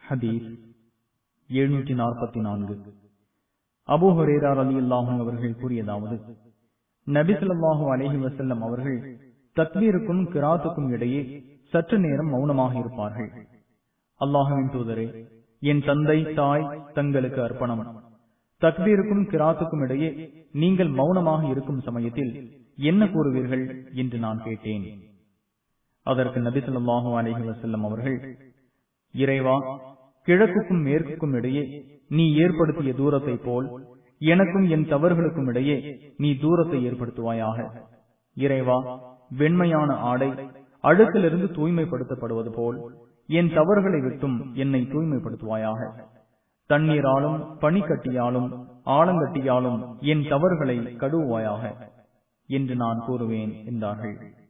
ஹதீஸ் எழுநூற்றி நாற்பத்தி நான்கு அபு ஹுரேரார் அலி அல்லாஹும் அவர்கள் கூறியதாவது நபி ஸல்லல்லாஹு அலைஹி வஸல்லம் அவர்கள் தக்பீருக்கும் கிராத்துக்கும் இடையே சற்று நேரம் மௌனமாக இருப்பார்கள் அல்லாஹுவின் தூதரே என் தந்தை தாய் தங்களுக்கு அர்ப்பணம் தக்பீருக்கும் கிராத்துக்கும் இடையே நீங்கள் மௌனமாக இருக்கும் சமயத்தில் என்ன கூறுவீர்கள் என்று நான் கேட்டேன் அதற்கு நபி ஸல்லல்லாஹு அலைஹி வஸல்லம் அவர்கள் இறைவா கிழக்குக்கும் மேற்குக்கும் இடையே நீ ஏற்படுத்திய தூரத்தை போல் எனக்கும் என் தவறுகளுக்கும் இடையே நீ தூரத்தை ஏற்படுத்துவாயாக இறைவா வெண்மையான ஆடை அழுக்கிலிருந்து தூய்மைப்படுத்தப்படுவது போல் என் தவறுகளை விட்டும் என்னை தூய்மைப்படுத்துவாயாக தண்ணீராலும் பனிக்கட்டியாலும் ஆலங்கட்டியாலும் என் தவறுகளை கழுவுவாயாக என்று நான் கூறுவேன் என்றார்கள்